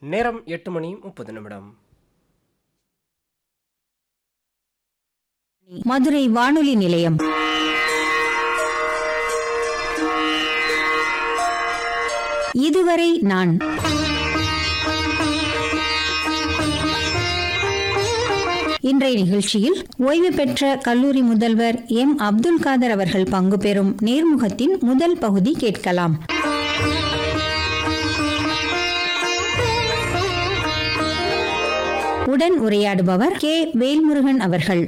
நேரம் எட்டு மணி முப்பது நிமிடம் மதுரை வானொலி நிலையம் இதுவரை நான் இன்றைய நிகழ்ச்சியில் ஓய்வு பெற்ற கல்லூரி முதல்வர் எம் அப்துல் காதர் அவர்கள் பங்கு பெறும் நேர்முகத்தின் முதல் பகுதி கேட்கலாம் உடன் உரையாடுபவர் கே வேல்முருகன் அவர்கள்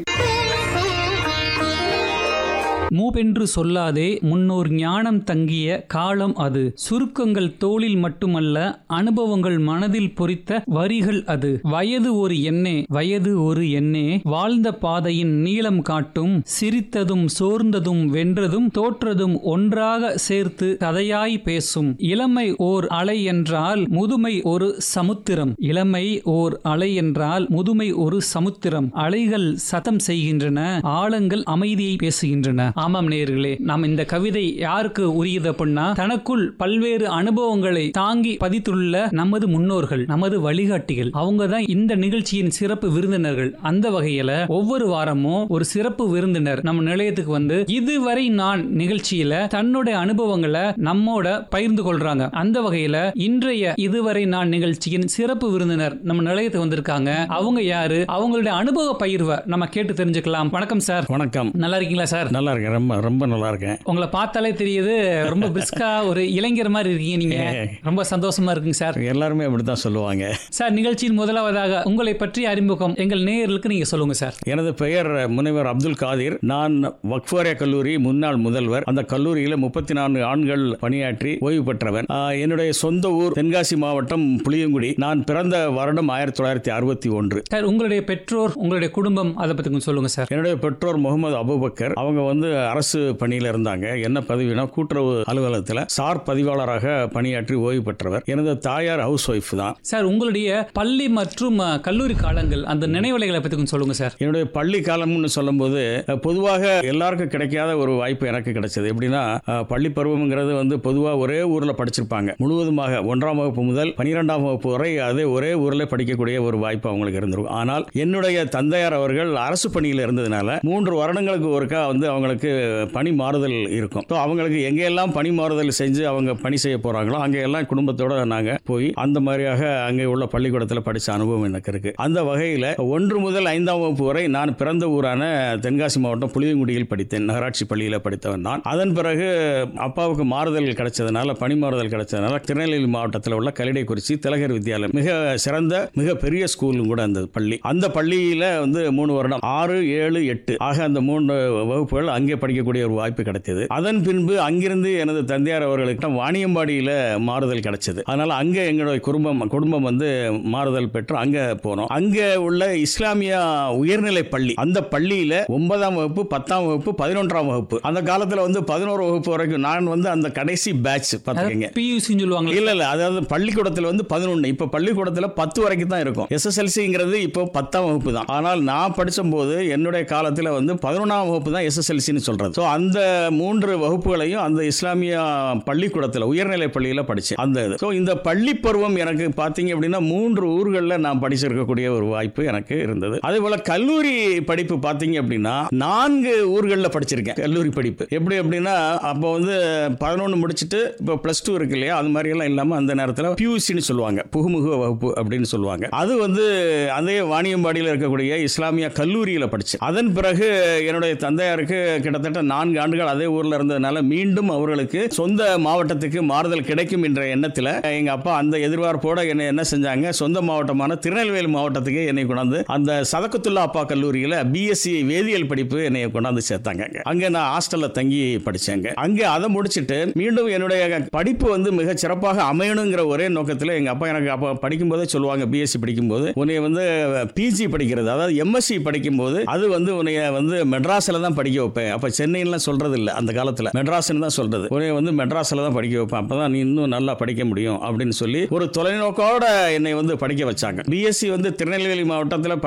மூவென்று சொல்லாதே முன்னோர் ஞானம் தங்கிய காலம் அது சுருக்கங்கள் தோளில் மட்டுமல்ல அனுபவங்கள் மனதில் பொறித்த வரிகள் அது வயது ஒரு எண்ணே வயது ஒரு எண்ணே வாழ்ந்த பாதையின் நீளம் காட்டும் சிரித்ததும் சோர்ந்ததும் வென்றதும் தோற்றதும் ஒன்றாக சேர்த்து கதையாய் பேசும் இளமை ஓர் அலை என்றால் முதுமை ஒரு சமுத்திரம் இளமை ஓர் அலை என்றால் முதுமை ஒரு சமுத்திரம் அலைகள் சத்தம் செய்கின்றன ஆழங்கள் அமைதியை பேசுகின்றன ஆமாம் நேயர்களே நாம் இந்த கவிதை யாருக்கு உரியது அப்படின்னா தனக்குள் பல்வேறு அனுபவங்களை தாங்கி பதித்துள்ள நமது முன்னோர்கள் நமது வழிகாட்டிகள் அவங்க தான் இந்த நிகழ்ச்சியின் சிறப்பு விருந்தினர்கள் அந்த வகையில ஒவ்வொரு வாரமும் ஒரு சிறப்பு விருந்தினர் நம்ம நிலையத்துக்கு வந்து இதுவரை நான் நிகழ்ச்சியில தன்னுடைய அனுபவங்களை நம்மோட பகிர்ந்து கொள்றாங்க அந்த வகையில இன்றைய இதுவரை நான் நிகழ்ச்சியின் சிறப்பு விருந்தினர் நம்ம நிலையத்துக்கு வந்திருக்காங்க அவங்க யாரு அவங்களுடைய அனுபவ பகிர்வை நம்ம கேட்டு தெரிஞ்சுக்கலாம் வணக்கம் சார் வணக்கம் நல்லா இருக்கீங்களா சார் நல்லா இருக்கேன் ரொம்ப ரொம்ப நல்லா இருக்கேன் உங்களை பார்த்தாலே தெரியுது ரொம்ப பிரிஸ்கா ஒரு இளைஞர் மாதிரி இருக்கீங்க நீங்க ரொம்ப சந்தோஷமா இருக்குங்க சார் எல்லாருமே அப்படித்தான் சொல்லுவாங்க சார் நிகழ்ச்சியின் முதலாவதாக உங்களை பற்றி அறிமுகம் எங்கள் நேயர்களுக்கு நீங்க சொல்லுங்க சார் எனது பெயர் முனைவர் அப்துல் காதிர் நான் வக்ஃபோரியா கல்லூரி முன்னாள் முதல்வர் அந்த கல்லூரியில் முப்பத்தி நான்கு ஆண்கள் பணியாற்றி ஓய்வு பெற்றவன் ஆஹ், என்னுடைய சொந்த ஊர் தென்காசி மாவட்டம் புளியங்குடி நான் பிறந்த வருடம் ஆயிரத்தி தொள்ளாயிரத்தி அறுபத்தி ஒன்று சார் உங்களுடைய பெற்றோர் உங்களுடைய குடும்பம் அதை பத்தி கொஞ்சம் சொல்லுங்க சார் என்னுடைய பெற்றோர் முகமது அபுபக்கர் அவங்க வந்து அரசு பணியில் இருந்தாங்க என்ன பதவினா கூட்டுறவு அலுவலகத்தில் சார் பதிவாளராக பணியாற்றி ஓய்வு பெற்றவர் எனது தாயார் ஹவுஸ் ஒய்ஃப் தான் சார் உங்களுடைய பள்ளி மற்றும் அஹ், கல்லூரி காலங்கள் அந்த நினைவலைகளை பத்தி கொஞ்சம் சொல்லுங்க சார் என்னுடைய பள்ளி காலம்னு சொல்லும்போது அஹ், பொதுவாக எல்லாருக்கும் கிடைக்காத ஒரு வாய்ப்பு எனக்கு கிடைச்சது எப்படின்னா அஹ், பள்ளி பருவம்ங்கிறது வந்து பொதுவாக ஒரே ஊரில் படிச்சிருப்பாங்க முழுவதுமாக ஒன்றாம் வகுப்பு முதல் பனிரெண்டாம் வகுப்பு வரை அதே ஒரே ஊரில் படிக்கக்கூடிய ஒரு வாய்ப்பு அவங்களுக்கு இருந்திருக்கும் ஆனால் என்னுடைய தந்தையார் அவர்கள் அரசு பணியில் இருந்ததுனால மூன்று வருடங்களுக்கு ஒருக்கா வந்து அவங்களுக்கு பணி மாறுதல் இருக்கும் ஸோ அவங்களுக்கு எங்கெல்லாம் பணி மாறுதல் செஞ்சு அவங்க பணி செய்ய போகிறாங்களோ அங்கே எல்லாம் குடும்பத்தோட நாங்கள் போய் அந்த மாதிரியாக அங்கே உள்ள பள்ளிக்கூடத்தில் படித்த அனுபவம் எனக்கு இருக்கு அந்த வகையில் ஒன்று முதல் ஐந்தாம் வகுப்பு வரை நான் பிறந்த ஊரான தென்காசி மாவட்டம் புளியங்குடியில் படித்தேன் நகராட்சி பள்ளியில் படித்தவன் நான் அதன் பிறகு அப்பாவுக்கு மாறுதல் கிடைச்சதுனால பணி மாறுதல் கிடைச்சதுனால திருநெல்வேலி மாவட்டத்தில் உள்ள கலிடைக்குறிச்சி திலகர் வித்யாலயம் மிக சிறந்த மிக பெரிய ஸ்கூலும் கூட அந்த பள்ளி அந்த பள்ளியில் வந்து மூணு வருடம் ஆறு ஏழு எட்டு ஆக அந்த மூன்று வகுப்புகள் அங்கே படிக்கக்கூடிய ஒரு வாய்ப்பு கிடைத்தது அதன் பின்பு அங்கிருந்து எனது தந்தையார் அவர்களுக்கு வாணியம்பாடியில் மாறுதல் கிடைச்சது அதனால அங்கே எங்களுடைய குடும்பம் குடும்பம் வந்து மாறுதல் பெற்று அங்கே போனோம் அங்கே உள்ள இஸ்லாமிய உயர்நிலை பள்ளி அந்த பள்ளியில் ஒன்பதாம் வகுப்பு பத்தாம் வகுப்பு பதினொன்றாம் வகுப்பு அந்த காலத்தில் வந்து பதினோரு வகுப்பு வரைக்கும் நான் வந்து அந்த கடைசி பேட்ச் பார்த்துக்கங்க பியூசின்னு சொல்லுவாங்க இல்ல இல்ல அதாவது பள்ளிக்கூடத்தில் வந்து பதினொன்று இப்போ பள்ளிக்கூடத்தில் பத்து வரைக்கும் தான் இருக்கும் எஸ்எஸ்எல்சிங்கிறது இப்போ பத்தாம் வகுப்பு தான் ஆனால் நான் படிச்சபோது என்னுடைய காலத்தில் வந்து பதினொன்றாம் வகுப்பு தான் எஸ்எஸ்எல்சின்னு சொல்றது ஸோ அந்த மூன்று வகுப்புகளையும் அந்த இஸ்லாமிய பள்ளிக்கூடத்தில் உயர்நிலை பள்ளியில் படித்தேன் அந்த இது ஸோ இந்த பள்ளி பருவம் எனக்கு பார்த்தீங்க அப்படின்னா மூன்று ஊர்களில் நான் படிச்சிருக்கக்கூடிய ஒரு வாய்ப்பு எனக்கு இருந்தது அதே போல கல்லூரி படிப்பு பார்த்தீங்க அப்படின்னா நான்கு ஊர்களில் படிச்சிருக்கேன் கல்லூரி படிப்பு எப்படி அப்படின்னா அப்போ வந்து பதினொன்று முடிச்சுட்டு இப்போ ப்ளஸ் டூ இருக்கு இல்லையா அது மாதிரி எல்லாம் இல்லாமல் அந்த நேரத்தில் பியூசின்னு சொல்லுவாங்க புகுமுக வகுப்பு அப்படின்னு சொல்லுவாங்க அது வந்து அதே வாணியம்பாடியில் இருக்கக்கூடிய இஸ்லாமிய கல்லூரியில் படித்தேன் அதன் பிறகு என்னுடைய தந்தையாருக்கு கிட்டத்தட்ட நான்கு ஆண்டுகள் அதே ஊரில் இருந்ததுனால மீண்டும் அவர்களுக்கு சொந்த மாவட்டத்துக்கு மாறுதல் கிடைக்கும் என்ற எண்ணத்தில் எங்கள் அப்பா அந்த எதிர்பார்ப்போட என்னை என்ன செஞ்சாங்க சொந்த மாவட்டமான திருநெல்வேலி மாவட்டத்துக்கு என்னை கொண்டாந்து அந்த சதகத்துல்லா அப்பா கல்லூரியில் பிஎஸ்சி வேதியியல் படிப்பு என்னை கொண்டாந்து சேர்த்தாங்க அங்கே நான் ஹாஸ்டலில் தங்கி படித்தேங்க அங்கே அதை முடிச்சுட்டு மீண்டும் என்னுடைய படிப்பு வந்து மிக சிறப்பாக அமையணுங்கிற ஒரே நோக்கத்தில் எங்கள் அப்பா எனக்கு அப்போ படிக்கும்போதே சொல்லுவாங்க பிஎஸ்சி படிக்கும்போது உன்னை வந்து பிஜி படிக்கிறது அதாவது எம்எஸ்சி படிக்கும்போது அது வந்து உன்னைய வந்து மெட்ராஸில் தான் படிக்க வைப்பேன் அப்போ சென்னையிலாம் சொல்கிறது இல்லை அந்த காலத்தில் மெட்ராஸ்னு தான் சொல்கிறது உன்னை வந்து மெட்ராஸில் தான் படிக்க வைப்பேன் அப்போ தான் நீ இன்னும் நல்லா படிக்க முடியும் அப்படின்னு சொல்லி ஒரு தொலைநோக்கோட என்னை வந்து படிக்க வச்சாங்க பிஎஸ்சி வந்து திருநெல்வேலி மாவட்டத்தில்